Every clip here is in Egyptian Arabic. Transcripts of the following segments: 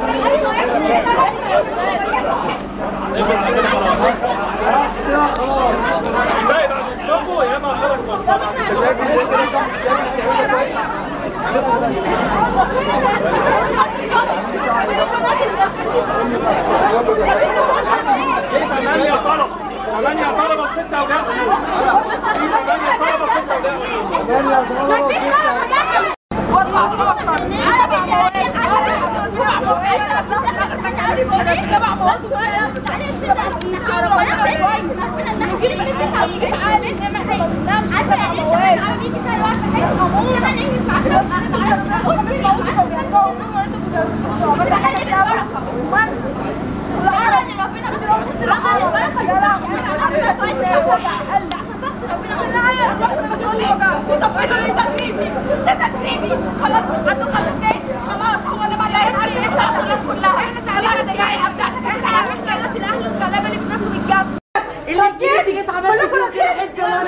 باقي بعد اسبوعكم يا اما خرج ثمانية طلب ثمانية طلبة ستة أولاد في ثمانية طلبة ستة أولاد مفيش طلبة دخل والله اكبر سبع مواد سبع مواد سبع نجيب نجيب عامل ما بننامش سبع مواد عشان بس خلاص عنده خلصتين خلاص هو ده بقى اللي هيعرف يطلع الخلاص كلها احنا تعليمنا الدعايه بتاعتك احنا احنا دلوقتي الاهل الغلابه اللي بتنسوا بالجزم اللي تيجي اتعملت كل حزب وانا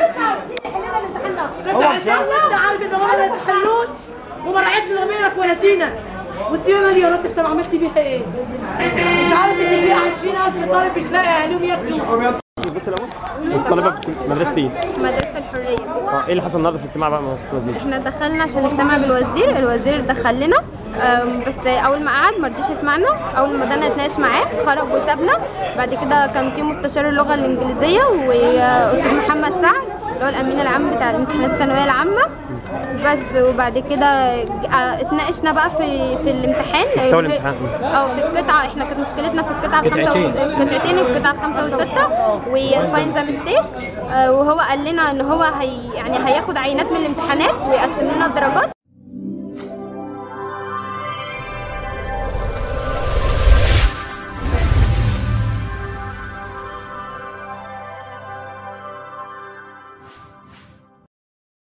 كنت عايزة انت عارف ان هو ما تحلوش وما راعيتش ضميرك ولا تينا والسيبه ماليه راسك طب عملت بيها ايه؟ مش عارف ان في 20000 طالب مش لاقي اهاليهم ياكلوا بس الاول الطلبه بت- مدرسه ايه؟ مدرسة الحرية اه ايه اللي حصل النهارده في الاجتماع بقى مع وزير الوزير؟ احنا دخلنا عشان نجتمع بالوزير الوزير دخل لنا أم، بس اول ما قعد ما رضيش يسمعنا اول ما بدانا نتناقش معاه خرج وسابنا بعد كده كان في مستشار اللغه الانجليزيه واستاذ محمد سعد اللي هو الامين العام بتاع الامتحانات الثانويه العامه بس وبعد كده ج- اه، اتناقشنا بقى في في الامتحان محتوى في- الامتحان. اه في القطعه احنا كانت مشكلتنا في القطعه الخامسه قطعتين. والس- القطعتين القطعه الخامسه والسادسه وفاين ذا ميستيك وهو قال لنا ان هو هي يعني هياخد عينات من الامتحانات ويقسم لنا الدرجات